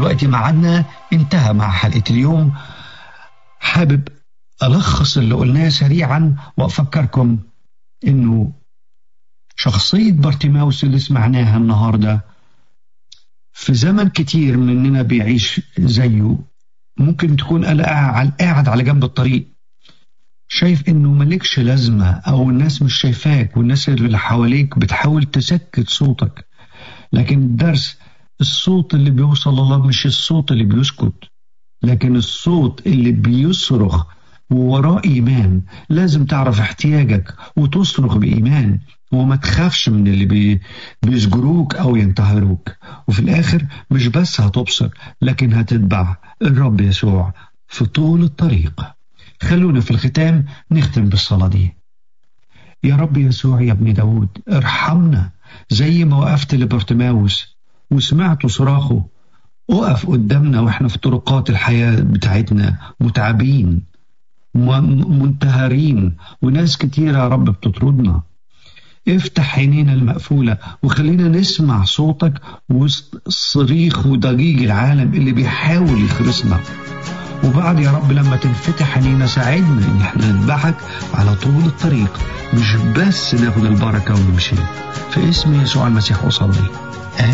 دلوقتي معادنا انتهى مع حلقة اليوم حابب ألخص اللي قلناه سريعا وأفكركم إنه شخصية بارتيماوس اللي سمعناها النهاردة في زمن كتير مننا بيعيش زيه ممكن تكون قاعد على جنب الطريق شايف انه ملكش لازمة او الناس مش شايفاك والناس اللي حواليك بتحاول تسكت صوتك لكن الدرس الصوت اللي بيوصل الله مش الصوت اللي بيسكت لكن الصوت اللي بيصرخ ووراه إيمان لازم تعرف احتياجك وتصرخ بإيمان وما تخافش من اللي بي بيسجروك أو ينتهروك وفي الآخر مش بس هتبصر لكن هتتبع الرب يسوع في طول الطريق خلونا في الختام نختم بالصلاة دي يا رب يسوع يا ابن داود ارحمنا زي ما وقفت لبرتماوس وسمعت صراخه اقف قدامنا واحنا في طرقات الحياة بتاعتنا متعبين منتهرين وناس كتيرة يا رب بتطردنا افتح عينينا المقفولة وخلينا نسمع صوتك وسط صريخ وضجيج العالم اللي بيحاول يخرسنا وبعد يا رب لما تنفتح عينينا ساعدنا ان احنا نتبعك على طول الطريق مش بس ناخد البركة ونمشي في اسم يسوع المسيح أصلي